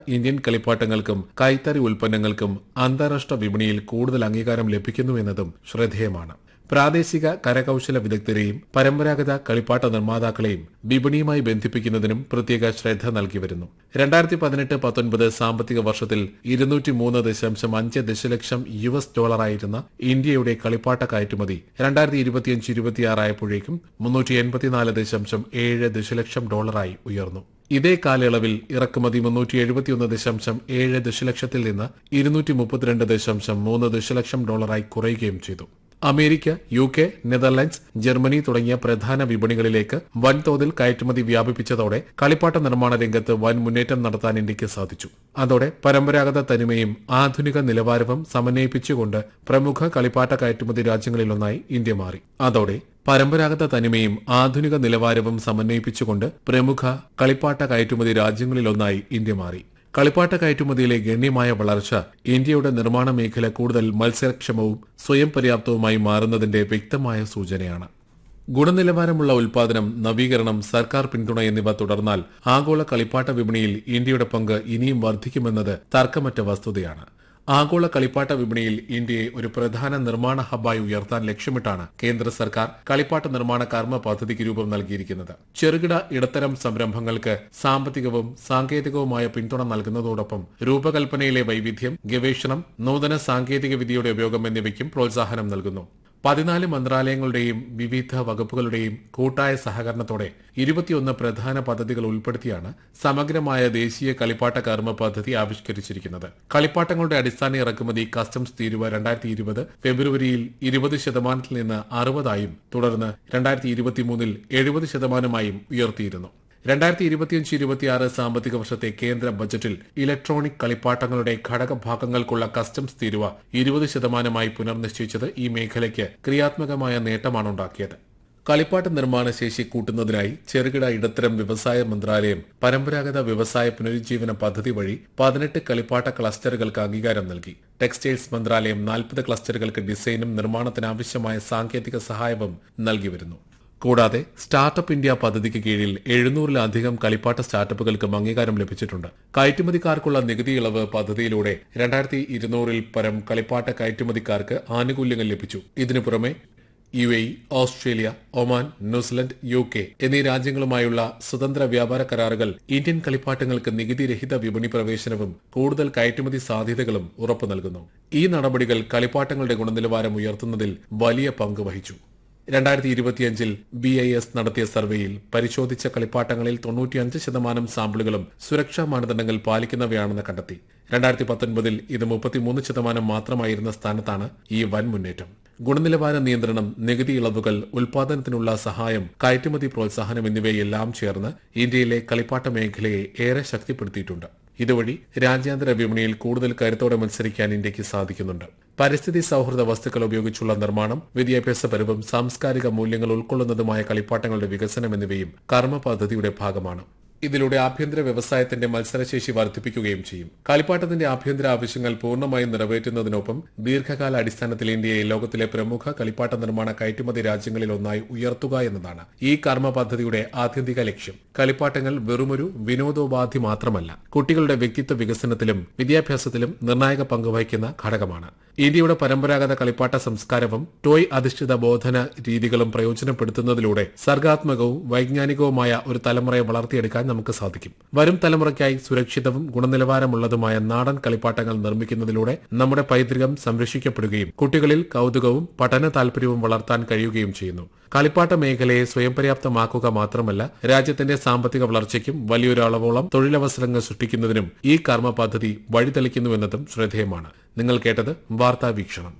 Indian കളിപ്പാട്ടങ്ങൾക്കും കൈത്തറി ഉൽപ്പന്നങ്ങൾക്കും അന്താരാഷ്ട്ര വിപണിയിൽ കൂടുതൽ അംഗീകാരം ലഭിക്കുന്നു എന്നതും ശ്രദ്ധേയമാണ് പ്രാദേശിക കരകൌശല വിദഗ്ധരെയും പരമ്പരാഗത കളിപ്പാട്ട നിർമ്മാതാക്കളെയും വിപണിയുമായി ബന്ധിപ്പിക്കുന്നതിനും പ്രത്യേക ശ്രദ്ധ നൽകി വരുന്നു രണ്ടായിരത്തി പതിനെട്ട് പത്തൊൻപത് സാമ്പത്തിക വർഷത്തിൽ ഇരുന്നൂറ്റി മൂന്ന് ദശാംശം അഞ്ച് ദശലക്ഷം യു എസ് ഡോളറായിരുന്ന ഇന്ത്യയുടെ കളിപ്പാട്ട കയറ്റുമതി രണ്ടായിരത്തി ഇരുപത്തിയഞ്ച് ഇരുപത്തിയാറായപ്പോഴേക്കും മുന്നൂറ്റി എൺപത്തിനാല് ദശാംശം ഏഴ് ദശലക്ഷം ഡോളറായി ഉയർന്നു ഇതേ കാലയളവിൽ ഇറക്കുമതി മുന്നൂറ്റി എഴുപത്തിയൊന്ന് ദശാംശം ഏഴ് ദശലക്ഷത്തിൽ നിന്ന് ഇരുന്നൂറ്റി മുപ്പത്തിരണ്ട് ദശാംശം മൂന്ന് ദശലക്ഷം ഡോളറായി കുറയുകയും ചെയ്തു America U K Netherlands Germany തുടങ്ങിയ പ്രധാന വിപണികളിലേക്ക് വൻതോതിൽ കയറ്റുമതി വ്യാപിപ്പിച്ചതോടെ കളിപ്പാട്ട നിർമ്മാണ രംഗത്ത് വൻ മുന്നേറ്റം നടത്താൻ ഇന്ത്യക്ക് സാധിച്ചു അതോടെ പരമ്പരാഗത തനിമയും ആധുനിക നിലവാരവും സമന്വയിപ്പിച്ചുകൊണ്ട് പ്രമുഖ കളിപ്പാട്ട കയറ്റുമതി രാജ്യങ്ങളിലൊന്നായി ഇന്ത്യ മാറി അതോടെ പരമ്പരാഗത തനിമയും ആധുനിക നിലവാരവും സമന്വയിപ്പിച്ചുകൊണ്ട് പ്രമുഖ കളിപ്പാട്ട കയറ്റുമതി രാജ്യങ്ങളിലൊന്നായി ഇന്ത്യ മാറി കളിപ്പാട്ട കയറ്റുമതിയിലെ ഗണ്യമായ വളർച്ച ഇന്ത്യയുടെ നിർമ്മാണ മേഖല കൂടുതൽ മത്സരക്ഷമവും സ്വയം പര്യാപ്തവുമായി മാറുന്നതിന്റെ വ്യക്തമായ സൂചനയാണ് ഗുണനിലവാരമുള്ള ഉൽപാദനം നവീകരണം സർക്കാർ പിന്തുണ എന്നിവ തുടർന്നാൽ ആഗോള കളിപ്പാട്ട വിപണിയിൽ ഇന്ത്യയുടെ പങ്ക് ഇനിയും വർദ്ധിക്കുമെന്നത് തർക്കമറ്റ വസ്തുതയാണ് ആഗോള കളിപ്പാട്ട വിപണിയിൽ ഇന്ത്യയെ ഒരു പ്രധാന നിർമ്മാണ ഹബ്ബായി ഉയർത്താൻ ലക്ഷ്യമിട്ടാണ് കേന്ദ്ര സർക്കാർ കളിപ്പാട്ട നിർമ്മാണ കർമ്മ പദ്ധതിക്ക് രൂപം നൽകിയിരിക്കുന്നത് ചെറുകിട ഇടത്തരം സംരംഭങ്ങൾക്ക് സാമ്പത്തികവും സാങ്കേതികവുമായ പിന്തുണ നൽകുന്നതോടൊപ്പം രൂപകൽപ്പനയിലെ വൈവിധ്യം ഗവേഷണം നൂതന സാങ്കേതിക വിദ്യയുടെ ഉപയോഗം എന്നിവയ്ക്കും പ്രോത്സാഹനം നൽകുന്നു പതിനാല് മന്ത്രാലയങ്ങളുടെയും വിവിധ വകുപ്പുകളുടെയും കൂട്ടായ സഹകരണത്തോടെ ഇരുപത്തിയൊന്ന് പ്രധാന പദ്ധതികൾ ഉൾപ്പെടുത്തിയാണ് സമഗ്രമായ ദേശീയ കളിപ്പാട്ട കർമ്മ പദ്ധതി ആവിഷ്കരിച്ചിരിക്കുന്നത് കളിപ്പാട്ടങ്ങളുടെ അടിസ്ഥാന ഇറക്കുമതി കസ്റ്റംസ് തീരുവ രണ്ടായിരത്തി ഇരുപത് ഫെബ്രുവരിയിൽ ഇരുപത് ശതമാനത്തിൽ നിന്ന് അറുപതായും തുടർന്ന് രണ്ടായിരത്തി ഇരുപത്തിമൂന്നിൽ എഴുപത് ശതമാനമായും ഉയർത്തിയിരുന്നു രണ്ടായിരത്തി ഇരുപത്തിയഞ്ച് ഇരുപത്തിയാറ് സാമ്പത്തിക വർഷത്തെ കേന്ദ്ര ബജറ്റിൽ ഇലക്ട്രോണിക് കളിപ്പാട്ടങ്ങളുടെ ഘടകഭാഗങ്ങൾക്കുള്ള കസ്റ്റംസ് തീരുവ ഇരുപത് ശതമാനമായി പുനർനിശ്ചയിച്ചത് ഈ മേഖലയ്ക്ക് ക്രിയാത്മകമായ നേട്ടമാണുണ്ടാക്കിയത് കളിപ്പാട്ട നിർമ്മാണ ശേഷി കൂട്ടുന്നതിനായി ചെറുകിട ഇടത്തരം വ്യവസായ മന്ത്രാലയം പരമ്പരാഗത വ്യവസായ പുനരുജ്ജീവന പദ്ധതി വഴി പതിനെട്ട് കളിപ്പാട്ട ക്ലസ്റ്ററുകൾക്ക് അംഗീകാരം നൽകി ടെക്സ്റ്റൈൽസ് മന്ത്രാലയം നാൽപ്പത് ക്ലസ്റ്ററുകൾക്ക് ഡിസൈനും നിർമ്മാണത്തിനാവശ്യമായ സാങ്കേതിക സഹായവും നൽകി വരുന്നു കൂടാതെ സ്റ്റാർട്ടപ്പ് ഇന്ത്യ പദ്ധതിക്ക് കീഴിൽ എഴുന്നൂറിലധികം കളിപ്പാട്ട സ്റ്റാർട്ടപ്പുകൾക്കും അംഗീകാരം ലഭിച്ചിട്ടുണ്ട് കയറ്റുമതിക്കാർക്കുള്ള നികുതി ഇളവ് പദ്ധതിയിലൂടെ രണ്ടായിരത്തി ഇരുന്നൂറിൽ പരം കളിപ്പാട്ട കയറ്റുമതിക്കാർക്ക് ആനുകൂല്യങ്ങൾ ലഭിച്ചു ഇതിനു പുറമെ U A Australia Oman New Zealand U K എന്നീ രാജ്യങ്ങളുമായുള്ള സ്വതന്ത്ര വ്യാപാര കരാറുകൾ ഇന്ത്യൻ കളിപ്പാട്ടങ്ങൾക്ക് നികുതിരഹിത വിപണി പ്രവേശനവും കൂടുതൽ കയറ്റുമതി സാധ്യതകളും ഉറപ്പു നൽകുന്നു ഈ നടപടികൾ കളിപ്പാട്ടങ്ങളുടെ ഗുണനിലവാരം ഉയർത്തുന്നതിൽ വലിയ പങ്ക് വഹിച്ചു രണ്ടായിരത്തി ഇരുപത്തിയഞ്ചിൽ ബി ഐ എസ് നടത്തിയ സർവേയിൽ പരിശോധിച്ച കളിപ്പാട്ടങ്ങളിൽ തൊണ്ണൂറ്റിയഞ്ച് ശതമാനം സാമ്പിളുകളും സുരക്ഷാ മാനദണ്ഡങ്ങൾ പാലിക്കുന്നവയാണെന്ന് കണ്ടെത്തി രണ്ടായിരത്തി പത്തൊൻപതിൽ ഇത് മുപ്പത്തിമൂന്ന് ശതമാനം മാത്രമായിരുന്ന സ്ഥാനത്താണ് ഈ വൻ മുന്നേറ്റം ഗുണനിലവാര നിയന്ത്രണം നികുതി ഇളവുകൾ ഉൽപാദനത്തിനുള്ള സഹായം കയറ്റുമതി പ്രോത്സാഹനം എന്നിവയെല്ലാം ചേർന്ന് ഇന്ത്യയിലെ കളിപ്പാട്ട മേഖലയെ ഏറെ ശക്തിപ്പെടുത്തിയിട്ടുണ്ട് ഇതുവഴി രാജ്യാന്തര വിപണിയിൽ കൂടുതൽ കരുത്തോടെ മത്സരിക്കാൻ ഇന്ത്യക്ക് സാധിക്കുന്നുണ്ട് പരിസ്ഥിതി സൌഹൃദ വസ്തുക്കൾ ഉപയോഗിച്ചുള്ള നിർമ്മാണം വിദ്യാഭ്യാസപരവും സാംസ്കാരിക മൂല്യങ്ങൾ ഉൾക്കൊള്ളുന്നതുമായ കളിപ്പാട്ടങ്ങളുടെ വികസനം എന്നിവയും കർമ്മ പദ്ധതിയുടെ ഭാഗമാണ് ഇതിലൂടെ ആഭ്യന്തര വ്യവസായത്തിന്റെ മത്സരശേഷി വർദ്ധിപ്പിക്കുകയും ചെയ്യും കളിപ്പാട്ടത്തിന്റെ ആഭ്യന്തര ആവശ്യങ്ങൾ പൂർണ്ണമായും നിറവേറ്റുന്നതിനൊപ്പം ദീർഘകാല അടിസ്ഥാനത്തിൽ ഇന്ത്യയെ ലോകത്തിലെ പ്രമുഖ കളിപ്പാട്ട നിർമ്മാണ കയറ്റുമതി രാജ്യങ്ങളിൽ ഒന്നായി ഉയർത്തുക എന്നതാണ് ഈ കർമ്മ പദ്ധതിയുടെ ആത്യന്തിക ലക്ഷ്യം കളിപ്പാട്ടങ്ങൾ വെറുമൊരു വിനോദോപാധി മാത്രമല്ല കുട്ടികളുടെ വ്യക്തിത്വ വികസനത്തിലും വിദ്യാഭ്യാസത്തിലും നിർണായക പങ്കുവഹിക്കുന്ന ഘടകമാണ് ഇന്ത്യയുടെ പരമ്പരാഗത കളിപ്പാട്ട സംസ്കാരവും ടോയ് അധിഷ്ഠിത ബോധന രീതികളും പ്രയോജനപ്പെടുത്തുന്നതിലൂടെ സർഗാത്മകവും വൈജ്ഞാനികവുമായ ഒരു തലമുറയെ വളർത്തിയെടുക്കാൻ നമുക്ക് സാധിക്കും വരും തലമുറയ്ക്കായി സുരക്ഷിതവും ഗുണനിലവാരമുള്ളതുമായ നാടൻ കളിപ്പാട്ടങ്ങൾ നിർമ്മിക്കുന്നതിലൂടെ നമ്മുടെ പൈതൃകം സംരക്ഷിക്കപ്പെടുകയും കുട്ടികളിൽ കൗതുകവും പഠന താൽപര്യവും വളർത്താൻ കഴിയുകയും ചെയ്യുന്നു കളിപ്പാട്ട മേഖലയെ സ്വയം പര്യാപ്തമാക്കുക മാത്രമല്ല രാജ്യത്തിന്റെ സാമ്പത്തിക വളർച്ചയ്ക്കും വലിയൊരു അളവോളം തൊഴിലവസരങ്ങൾ സൃഷ്ടിക്കുന്നതിനും ഈ കർമ്മ പദ്ധതി വഴിതെളിക്കുന്നുവെന്നതും ശ്രദ്ധേയമാണ് നിങ്ങൾ കേട്ടത് വാർത്താ വീക്ഷണം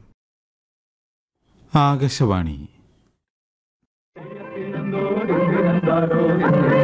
ആകാശവാണി